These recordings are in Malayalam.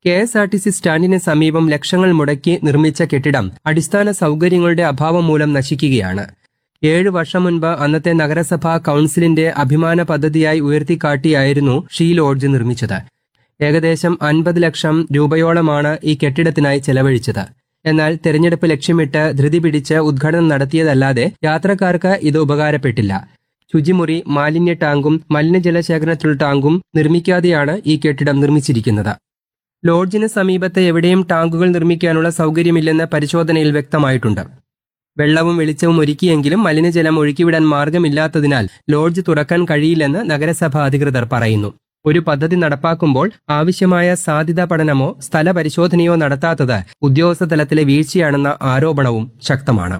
K S R T C സ്റ്റാൻഡിന് സമീപം ലക്ഷങ്ങൾ മുടക്കി നിർമ്മിച്ച കെട്ടിടം അടിസ്ഥാന സൗകര്യങ്ങളുടെ അഭാവം മൂലം നശിക്കുകയാണ് ഏഴു വർഷം മുൻപ് അന്നത്തെ നഗരസഭാ കൌൺസിലിന്റെ അഭിമാന പദ്ധതിയായി ഉയർത്തിക്കാട്ടിയായിരുന്നു ഷീ ലോഡ്ജ് നിർമ്മിച്ചത് ഏകദേശം അൻപത് ലക്ഷം രൂപയോളമാണ് ഈ കെട്ടിടത്തിനായി ചെലവഴിച്ചത് എന്നാൽ തെരഞ്ഞെടുപ്പ് ലക്ഷ്യമിട്ട് ധൃതി പിടിച്ച് ഉദ്ഘാടനം നടത്തിയതല്ലാതെ യാത്രക്കാർക്ക് ഇത് ഉപകാരപ്പെട്ടില്ല ശുചിമുറി മാലിന്യ ടാങ്കും മലിനജല ശേഖരണത്തിലുള്ള ടാങ്കും നിർമ്മിക്കാതെയാണ് ഈ കെട്ടിടം നിർമ്മിച്ചിരിക്കുന്നത് ലോഡ്ജിന് സമീപത്ത് എവിടെയും ടാങ്കുകൾ നിർമ്മിക്കാനുള്ള സൗകര്യമില്ലെന്ന് പരിശോധനയിൽ വ്യക്തമായിട്ടുണ്ട് വെള്ളവും വെളിച്ചവും ഒരുക്കിയെങ്കിലും മലിനജലം ഒഴുക്കിവിടാൻ മാർഗമില്ലാത്തതിനാൽ ലോഡ്ജ് തുറക്കാൻ കഴിയില്ലെന്ന് നഗരസഭ അധികൃതർ പറയുന്നു ഒരു പദ്ധതി നടപ്പാക്കുമ്പോൾ ആവശ്യമായ സാധ്യതാ പഠനമോ സ്ഥല പരിശോധനയോ നടത്താത്തത് ഉദ്യോഗസ്ഥ തലത്തിലെ വീഴ്ചയാണെന്ന ആരോപണവും ശക്തമാണ്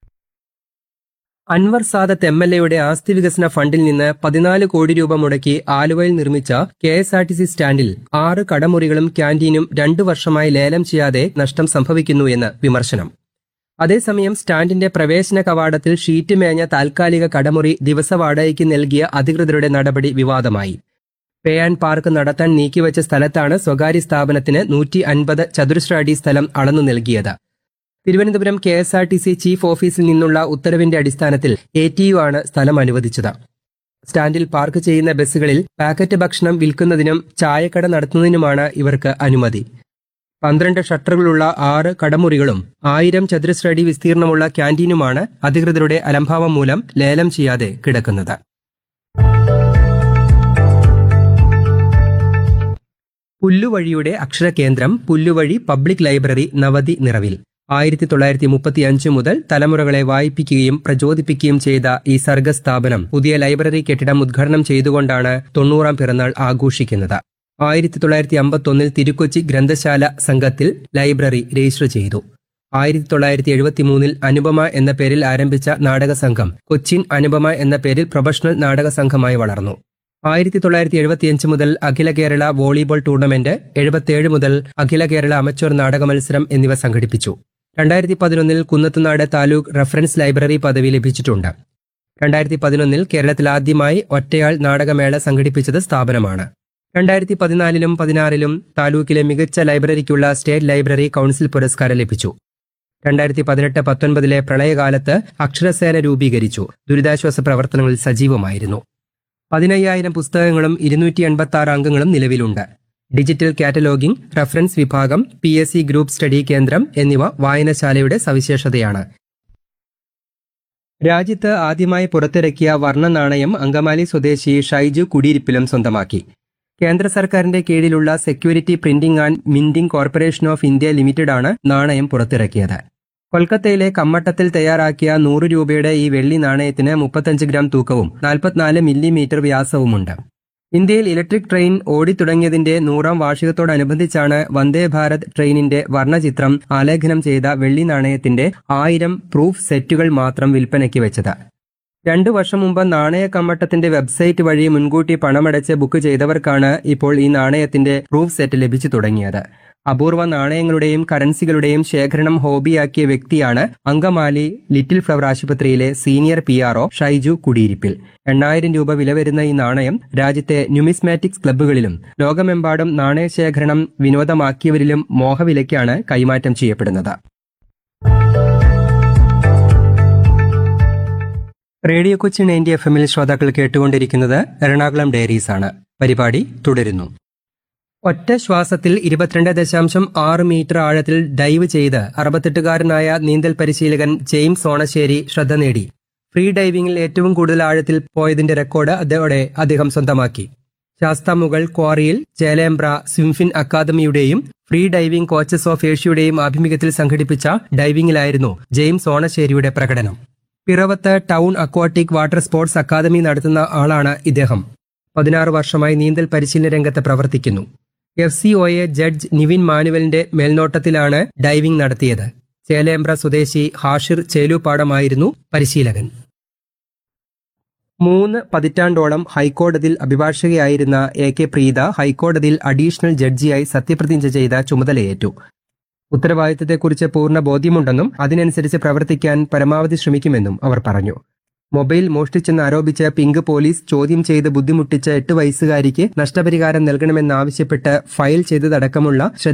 അൻവർ സാദത്ത് എം എൽ എയുടെ ആസ്തി വികസന ഫണ്ടിൽ നിന്ന് പതിനാല് കോടി രൂപ മുടക്കി ആലുവയിൽ നിർമ്മിച്ച K S R T C സ്റ്റാൻഡിൽ ആറ് കടമുറികളും ക്യാന്റീനും രണ്ടു വർഷമായി ലേലം ചെയ്യാതെ നഷ്ടം സംഭവിക്കുന്നു എന്ന് വിമർശനം അതേസമയം സ്റ്റാൻഡിന്റെ പ്രവേശന കവാടത്തിൽ ഷീറ്റ് മേഞ്ഞ താൽക്കാലിക കടമുറി ദിവസവാടകയ്ക്ക് നൽകിയ അധികൃതരുടെ നടപടി വിവാദമായി പേ ആൻഡ് പാർക്ക് നടത്താൻ നീക്കിവച്ച സ്ഥലത്താണ് സ്വകാര്യ സ്ഥാപനത്തിന് നൂറ്റി അൻപത് ചതുരശ്ര അടി സ്ഥലം അളന്നു നൽകിയത് Thiruvananthapuram K S R T C chief ഓഫീസിൽ നിന്നുള്ള ഉത്തരവിന്റെ അടിസ്ഥാനത്തിൽ എ ടി യു ആണ് സ്ഥലം അനുവദിച്ചത് സ്റ്റാൻഡിൽ പാർക്ക് ചെയ്യുന്ന ബസ്സുകളിൽ പാക്കറ്റ് ഭക്ഷണം വിൽക്കുന്നതിനും ചായക്കട നടത്തുന്നതിനുമാണ് ഇവർക്ക് അനുമതി പന്ത്രണ്ട് ഷട്ടറുകളുള്ള ആറ് കടമുറികളും ആയിരം ചതുരശ്ര അടി വിസ്തീർണമുള്ള ക്യാന്റീനുമാണ് അധികൃതരുടെ അലംഭാവം മൂലം ലേലം ചെയ്യാതെ കിടക്കുന്നത് പുല്ലുവഴിയുടെ അക്ഷരകേന്ദ്രം പുല്ലുവഴി പബ്ലിക് ലൈബ്രറി നവതി നിറവിൽ ആയിരത്തി തൊള്ളായിരത്തി മുപ്പത്തി അഞ്ച് മുതൽ തലമുറകളെ വായിപ്പിക്കുകയും പ്രചോദിപ്പിക്കുകയും ചെയ്ത ഈ സർഗ സ്ഥാപനം പുതിയ ലൈബ്രറി കെട്ടിടം ഉദ്ഘാടനം ചെയ്തുകൊണ്ടാണ് തൊണ്ണൂറാം പിറന്നാൾ ആഘോഷിക്കുന്നത് ആയിരത്തി തൊള്ളായിരത്തി അമ്പത്തൊന്നിൽ തിരുക്കൊച്ചി ഗ്രന്ഥശാല സംഘത്തിൽ ലൈബ്രറി രജിസ്റ്റർ ചെയ്തു ആയിരത്തി തൊള്ളായിരത്തി എഴുപത്തി മൂന്നിൽ അനുപമ എന്ന പേരിൽ ആരംഭിച്ച നാടക സംഘം കൊച്ചിൻ അനുപമ എന്ന പേരിൽ പ്രൊഫഷണൽ നാടക സംഘമായി വളർന്നു ആയിരത്തി തൊള്ളായിരത്തി എഴുപത്തിയഞ്ച് മുതൽ അഖില കേരള വോളിബോൾ ടൂർണമെന്റ് എഴുപത്തിയേഴ് മുതൽ അഖില കേരള അമച്വർ നാടക മത്സരം എന്നിവ സംഘടിപ്പിച്ചു രണ്ടായിരത്തി പതിനൊന്നിൽ കുന്നത്തുനാട് താലൂക്ക് റഫറൻസ് ലൈബ്രറി പദവി ലഭിച്ചിട്ടുണ്ട് രണ്ടായിരത്തി പതിനൊന്നിൽ കേരളത്തിൽ ആദ്യമായി ഒറ്റയാൾ നാടകമേള സംഘടിപ്പിച്ചത് സ്ഥാപനമാണ് രണ്ടായിരത്തി പതിനാലിലും പതിനാറിലും താലൂക്കിലെ മികച്ച ലൈബ്രറിക്കുള്ള സ്റ്റേറ്റ് ലൈബ്രറി കൗൺസിൽ പുരസ്കാരം ലഭിച്ചു രണ്ടായിരത്തി പതിനെട്ട് പത്തൊൻപതിലെ പ്രളയകാലത്ത് അക്ഷരസേന രൂപീകരിച്ചു ദുരിതാശ്വാസ പ്രവർത്തനങ്ങളിൽ സജീവമായിരുന്നു പതിനയ്യായിരം പുസ്തകങ്ങളും ഇരുന്നൂറ്റി എൺപത്തി ആറ് അംഗങ്ങളും നിലവിലുണ്ട് ഡിജിറ്റൽ കാറ്റലോഗിംഗ് റഫറൻസ് വിഭാഗം P S C group study കേന്ദ്രം എന്നിവ വായനശാലയുടെ സവിശേഷതയാണ് രാജ്യത്ത് ആദ്യമായി പുറത്തിറക്കിയ വർണ്ണ നാണയം അങ്കമാലി സ്വദേശി ഷൈജു കുടിയിരിപ്പിലും സ്വന്തമാക്കി കേന്ദ്ര സർക്കാരിന്റെ കീഴിലുള്ള security printing and minting corporation of India ലിമിറ്റഡാണ് നാണയം പുറത്തിറക്കിയത് കൊൽക്കത്തയിലെ കമ്മട്ടത്തിൽ തയ്യാറാക്കിയ നൂറ് രൂപയുടെ ഈ വെള്ളി നാണയത്തിന് മുപ്പത്തഞ്ച് ഗ്രാം തൂക്കവും നാൽപ്പത്തിനാല് മില്ലിമീറ്റർ വ്യാസവുമുണ്ട് ഇന്ത്യയിൽ ഇലക്ട്രിക് ട്രെയിൻ ഓടിത്തുടങ്ങിയതിന്റെ നൂറാം വാർഷികത്തോടനുബന്ധിച്ചാണ് വന്ദേ ഭാരത് ട്രെയിനിന്റെ വർണ്ണചിത്രം ആലേഖനം ചെയ്ത വെള്ളി നാണയത്തിന്റെ ആയിരം പ്രൂഫ് സെറ്റുകൾ മാത്രം വിൽപ്പനയ്ക്ക് വെച്ചത് രണ്ടു വർഷം മുമ്പ് നാണയ കമ്മട്ടത്തിന്റെ വെബ്സൈറ്റ് വഴി മുൻകൂട്ടി പണമടച്ച് ബുക്ക് ചെയ്തവർക്കാണ് ഇപ്പോൾ ഈ നാണയത്തിന്റെ പ്രൂഫ് സെറ്റ് ലഭിച്ചു തുടങ്ങിയത് അപൂർവ നാണയങ്ങളുടെയും കറൻസികളുടെയും ശേഖരണം ഹോബിയാക്കിയ വ്യക്തിയാണ് അങ്കമാലി ലിറ്റിൽ ഫ്ലവർ ആശുപത്രിയിലെ സീനിയർ പി ആർ ഷൈജു കുടിയിരിപ്പിൽ എണ്ണായിരം രൂപ വില വരുന്ന ഈ നാണയം രാജ്യത്തെ ന്യൂമിസ്മാറ്റിക്സ് ക്ലബ്ബുകളിലും ലോകമെമ്പാടും നാണയശേഖരണം വിനോദമാക്കിയവരിലും മോഹവിലയ്ക്കാണ് കൈമാറ്റം ചെയ്യപ്പെടുന്നത് റേഡിയോ കൊച്ചിൻ നയൻറ്റി എഫ് എമ്മിൽ ശ്രോതാക്കൾ കേട്ടുകൊണ്ടിരിക്കുന്നത് എറണാകുളം ഡയറീസ് ആണ് പരിപാടി തുടരുന്നു ഒറ്റ ശ്വാസത്തിൽ ഇരുപത്തിരണ്ട് ദശാംശം ആറ് മീറ്റർ ആഴത്തിൽ ഡൈവ് ചെയ്ത് അറുപത്തെട്ടുകാരനായ നീന്തൽ പരിശീലകൻ ജെയിംസ് ഓണശ്ശേരി ശ്രദ്ധ നേടി ഫ്രീ ഡൈവിംഗിൽ ഏറ്റവും കൂടുതൽ ആഴത്തിൽ പോയതിന്റെ റെക്കോർഡ് അതോടെ അദ്ദേഹം സ്വന്തമാക്കി ശാസ്താമുകൾ ക്വാറിയിൽ ചേലേമ്പ്ര സ്വിംഫിൻ അക്കാദമിയുടെയും ഫ്രീ ഡൈവിംഗ് കോച്ചസ് ഓഫ് ഏഷ്യയുടെയും ആഭിമുഖ്യത്തിൽ സംഘടിപ്പിച്ച ഡൈവിംഗിലായിരുന്നു ജെയിംസ് ഓണശ്ശേരിയുടെ പ്രകടനം പിറവത്ത് town aquatic water sports academy നടത്തുന്ന ആളാണ് ഇദ്ദേഹം പതിനാറ് വർഷമായി നീന്തൽ പരിശീലന രംഗത്ത് പ്രവർത്തിക്കുന്നു F C O A judge Nivin മാനുവലിന്റെ മേൽനോട്ടത്തിലാണ് ഡൈവിംഗ് നടത്തിയത് ചേലേമ്പ്ര സ്വദേശി ഹാഷിർ ചേലുപാടമായിരുന്നു പരിശീലകൻ മൂന്ന് പതിറ്റാണ്ടോളം ഹൈക്കോടതിയിൽ അഭിഭാഷകയായിരുന്ന എ കെ പ്രീത ഹൈക്കോടതിയിൽ അഡീഷണൽ ജഡ്ജിയായി സത്യപ്രതിജ്ഞ ചെയ്ത ചുമതലയേറ്റു ഉത്തരവാദിത്തത്തെക്കുറിച്ച് പൂർണ്ണ ബോധ്യമുണ്ടെന്നും അതിനനുസരിച്ച് പ്രവർത്തിക്കാൻ പരമാവധി ശ്രമിക്കുമെന്നും അവർ പറഞ്ഞു മൊബൈൽ മോഷ്ടിച്ചെന്ന് ആരോപിച്ച് പിങ്ക് പോലീസ് ചോദ്യം ചെയ്ത് ബുദ്ധിമുട്ടിച്ച എട്ട് വയസ്സുകാരിക്ക് നഷ്ടപരിഹാരം നൽകണമെന്നാവശ്യപ്പെട്ട് ഫയൽ ചെയ്തതടക്കമുള്ള